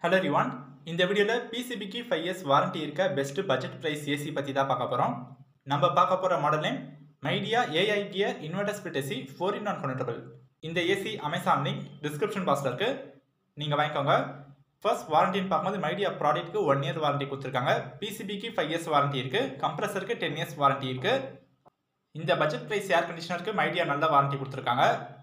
hello ரிவான் இந்த வீடியோவில் பிசிபிக்கு ஃபைவ் இயர்ஸ் வாரண்டி இருக்க பெஸ்ட் பட்ஜெட் ப்ரைஸ் ஏசி பற்றி தான் பார்க்க போகிறோம் நம்ம பார்க்க போகிற model name Midea AI gear inverter split AC four in non connectable இந்த ஏசி அமேசான் லிங்க் டிஸ்கிரிப்ஷன் பாக்ஸில் இருக்குது நீங்கள் வாங்கிக்கோங்க ஃபர்ஸ்ட் வாரண்டின்னு பார்க்கும்போது மைடியா ப்ராடக்ட்க்கு ஒன் இயர் வாரண்டி கொடுத்துருக்காங்க பிசிபிக்கு ஃபைவ் இயர்ஸ் வாரண்டி இருக்குது கம்ப்ரஸருக்கு டென் இயர்ஸ் வாரண்டி இருக்குது இந்த பட்ஜெட் ப்ரைஸ் ஏர் கண்டிஷனருக்கு மைடியா நல்ல வாரண்டி கொடுத்துருக்காங்க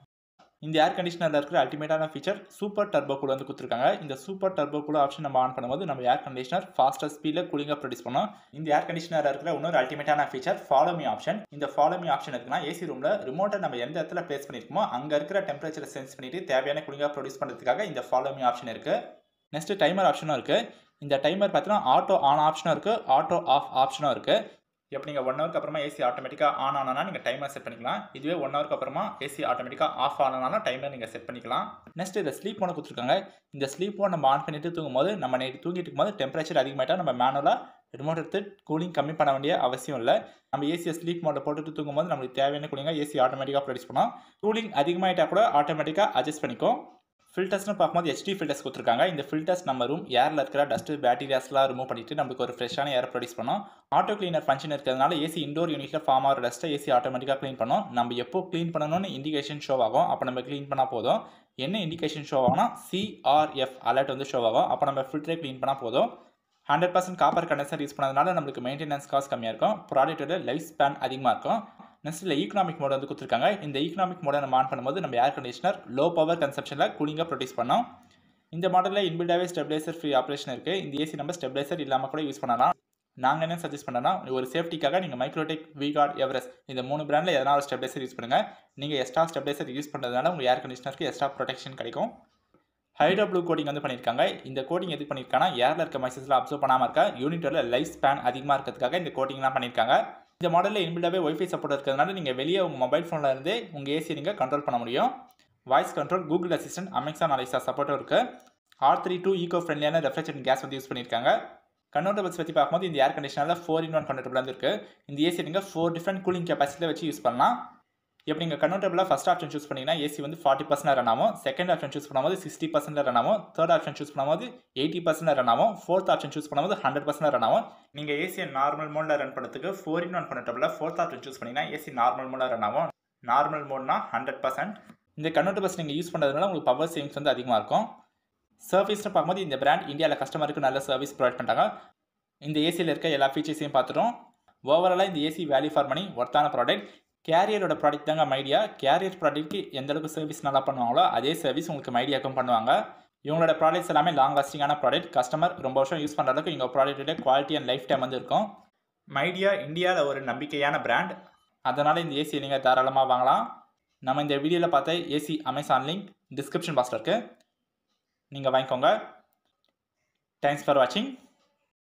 இந்த ஏர் கண்டிஷனரில் இருக்கிற அல்டிமேட்டான ஃபீச்சர் சூப்பர் டர்போ கூல் வந்து கொடுத்துருக்காங்க இந்த சூப்பர் டர்போ கூல் ஆப்ஷன் நம்ம ஆன் பண்ணும்போது நம்ம ஏர் கண்டிஷனர் ஃபாஸ்டர் ஸ்பீடில் கூலிங்காக ப்ரொடியூஸ் பண்ணோம் இந்த ஏர் கண்டிஷனரில் இருக்கிற இன்னொரு அல்டிமேட்டான ஃபீச்சர் ஃபாலோ மீ ஆப்ஷன் இந்த ஃபாலோ மீ ஆப்ஷன் இருக்குன்னா ஏசி ரூமில் ரிமோட்டை நம்ம எந்த இடத்துல பிளேஸ் பண்ணியிருக்கோமோ அங்கே இருக்கிற டெம்பரேச்சரை சென்ஸ் பண்ணிட்டு தேவையான கூலிங்காக ப்ரொடியூஸ் பண்ணுறதுக்காக இந்த ஃபாலோ மீ ஆப்ஷன் இருக்குது நெக்ஸ்ட் டைமர் ஆப்ஷனும் இருக்குது இந்த டைமர் பார்த்தீங்கன்னா ஆட்டோ ஆன் ஆப்ஷனும் இருக்குது ஆட்டோ ஆஃப் ஆப்ஷனும் இருக்குது இப்போ நீங்கள் ஒன் ஹவருக்கு அப்புறமா ஏசி ஆட்டோமேட்டிக்காக ஆன் ஆனா நீங்கள் டைமர் செட் பண்ணிக்கலாம் இதுவே ஒன் ஹவருக்கு அப்புறமா ஏசி ஆட்டோமேட்டிக்காக ஆஃப் ஆனாலும் டைமர் நீங்கள் செட் பண்ணிக்கலாம் நெக்ஸ்ட் இந்த ஸ்லீப் மோட கொடுத்துருக்காங்க இந்த ஸ்லீப் மோட் நம்ம ஆன் பண்ணிட்டு தூங்கும்போது நம்ம நைட்டு தூங்கிட்டு இருக்கும்போது டெம்பரேச்சர் அதிகமாயிட்டா நம்ம மேனுவலாக ரிமோட் எடுத்து கூலிங் கம்மி பண்ண வேண்டிய அவசியம் இல்லை நம்ம ஏசியை ஸ்லீப் மோட்டை போட்டுட்டு தூங்கும்போது நம்மளுக்கு தேவையான கூலிங்காக ஏசி ஆட்டோமேட்டிக்காக ப்ரொடியூஸ் பண்ணோம் கூலிங் அதிகமாயிட்டா கூட ஆட்டோமேட்டிக்காக அட்ஜஸ்ட் பண்ணிக்கும் ஃபில்டர்ஸ்னு பார்க்கும்போது ஹெச்டி ஃபில்டர்ஸ் கொடுத்துருக்காங்க இந்த ஃபில்டர்ஸ் நம்ம ரூம் ஏரில் இருக்கிற டஸ்ட்டு பேக்டீரியாஸ்லாம் ரிமூவ் பண்ணிட்டு நம்மளுக்கு ஒரு ஃப்ரெஷ்ஷான ஏர் ப்ரொடியூஸ் பண்ணோம் ஆட்டோ கிளீனர் ஃபங்க்ஷன் இருக்கிறதுனால ஏசி இண்டோர் யூனிட்டில் ஃபார்ம் ஆகிற டஸ்ட்டை ஏசி ஆட்டோமேட்டிக்காக க்ளீன் பண்ணோம் நம்ம எப்போ க்ளீன் பண்ணணும்னு இண்டிகேஷன் ஷோ ஆகும் அப்போ நம்ம க்ளீன் பண்ணால் போதும் என்ன இண்டிகேஷன் ஷோ ஆகும்னா சிஆர்எஃப் அலர்ட் வந்து ஷோ ஆகும் அப்போ நம்ம ஃபில்டரே க்ளீன் பண்ணால் போதும் hundred percent copper condenser use பண்ணதுனால நம்மளுக்கு மெயின்டெனன்ஸ் காஸ்ட் கம்மியாக இருக்கும் ப்ராடக்ட்டோட லைஃப் ஸ்பேன் அதிகமாக இருக்கும் நெக்ஸ்ட்டில் ஈக்கனாமிக் மோட் வந்து கொடுத்துருக்காங்க இந்த ஈக்கனாமிக் மோடை நம்ம ஆன் பண்ணும்போது நம்ம ஏர் கண்டிஷனர் லோ பவர் கன்சப்ஷனில் கூலிங்காக ப்ரொடியூஸ் பண்ணோம் இந்த மாடலில் இன்பில்டாகவே ஸ்டெபிலைசர் ஃப்ரீ ஆப்ரேஷன் இருக்குது இந்த ஏசி நம்ம ஸ்டெபிலைசர் இல்லாமல் கூட யூஸ் பண்ணலாம் நாங்கள் என்ன சஜஸ்ட் பண்ணோன்னா ஒரு சேஃப்டிக்காக நீங்கள் மைக்ரோடெக் விகார்ட் எவரெஸ்ட் இந்த மூணு பிராண்டில் எதனா ஒரு ஸ்டெபிலைசர் யூஸ் பண்ணுங்கள் நீங்கள் எக்ஸ்ட்ரா ஸ்டெபிலைசர் யூஸ் பண்ணுறதுனால உங்கள் ஏர் கண்டிஷனருக்கு எக்ஸ்ட்ரா ப்ரொடெக்ஷன் கிடைக்கும் ஹைட்ரோ ப்ளூ கோடிங் வந்து பண்ணியிருக்காங்க இந்த கோடிங் எது பண்ணியிருக்காங்கன்னா ஏரில் இருக்க மைசஸ்லாம் அப்சர்வ் பண்ணாமல் இருக்க யூனிட்டோட லைஃப் ஸ்பேன் அதிகமாக இருக்கிறதுக்காக இந்த கோட்டிங்லாம் பண்ணியிருக்காங்க இந்த மாடலில் இன்பில்டாகவே ஒய்ஃபை சப்போர்ட் இருக்கிறதுனால நீங்கள் வெளியே உங்கள் மொபைல் ஃபோனில் இருந்தே உங்கள் ஏசி நீங்கள் கண்ட்ரோல் பண்ண முடியும் voice control Google assistant Amazon Alexa சப்போர்ட்டும் இருக்குது ஆர் த்ரீ டூ ஈகோ ஃப்ரெண்ட்லியான ரெஃப்ரிஜரேட் கேஸ் வந்து யூஸ் பண்ணியிருக்காங்க கன்வெர்டபிள்ஸ் பற்றி பார்க்கும்போது இந்த ஏர் கண்டிஷனில் ஃபோர் இன் ஒன் கன்வெர்டபிள் வந்து இருக்குது இந்த ஏசி நீங்கள் ஃபோர் டிஃப்ரெண்ட் கூலிங் கெப்பாசிட்டியில் வச்சு யூஸ் பண்ணலாம் இப்போ நீங்கள் கன்வெர்டபிளாக ஃபஸ்ட் ஆப்ஷன் சூஸ் பண்ணிங்கன்னா ஏசி வந்து ஃபார்ட்டி பர்சன்ட் ரன் ஆகும் செகண்ட் ஆப்ஷன் சூஸ் பண்ணும்போது சிக்ஸ்டி பர்சன்ட் ரன் ஆகும் தேர்ட் ஆப்ஷன் சூஸ் பண்ணும்போது எயிட்டி பர்சன்ட் ரன் ஆகும் ஃபோர்த் ஆப்ஷன் சூஸ் பண்ணும்போது ஹண்ட்ரட் பர்சன்ட் ரன் ஆகும் நீங்கள் ஏசியை நார்மல் மோடில் ரன் பண்ணுறதுக்கு ஃபோர் இன் ஒன் கன்வெர்டபிளில் ஃபோர்த் ஆப்ஷன் சூஸ் பண்ணிங்கன்னா ஏசி நார்மல் மோடில் ரன் ஆகும் நார்மல் மோட்னா ஹண்ட்ரட் பர்சன்ட் இந்த கன்வெர்டபிள்ஸ் நீங்கள் யூஸ் பண்ணுறதுனால உங்களுக்கு பவர் சேவிங்ஸ் வந்து அதிகமாக இருக்கும் சர்வீஸ்னு பார்க்கும்போது இந்த பிராண்ட் இந்தியாவில் கஸ்டமருக்கு நல்ல சர்வீஸ் ப்ரொவைட் பண்ணுறாங்க இந்த ஏசியில் இருக்க எல்லா ஃபீச்சர்ஸையும் பார்த்துட்டோம் ஓவராலாக இந்த ஏசி வேல்யூ ஃபார் மணி ஒர்த்தான ப்ராடக்ட் கேரியரோட ப்ராடக்ட் தாங்க மைடியா கேரியர் ப்ராடக்ட்க்கு எந்த அளவுக்கு சர்வீஸ் நல்லா பண்ணுவாங்களோ அதே சர்வீஸ் உங்களுக்கு மைடியாக்கும் பண்ணுவாங்க இவங்களோட ப்ராடக்ட்ஸ் எல்லாமே லாங் லாஸ்டிங்கான ப்ராடக்ட் கஸ்டமர் ரொம்ப வருஷம் யூஸ் பண்ணுற அளவுக்கு இவங்க ப்ராடக்ட்டோட குவாலிட்டி அண்ட் லைஃப் டைம் வந்து இருக்கும் மைடியா இந்தியாவில் ஒரு நம்பிக்கையான பிராண்ட் அதனால் இந்த ஏசி நீங்கள் தாராளமாக வாங்கலாம் நம்ம இந்த வீடியோவில் பார்த்த ஏசி அமேசான் லிங்க் டிஸ்கிரிப்ஷன் பாக்ஸில் இருக்குது நீங்கள் வாங்கிக்கோங்க தேங்க்ஸ் ஃபார் வாட்சிங்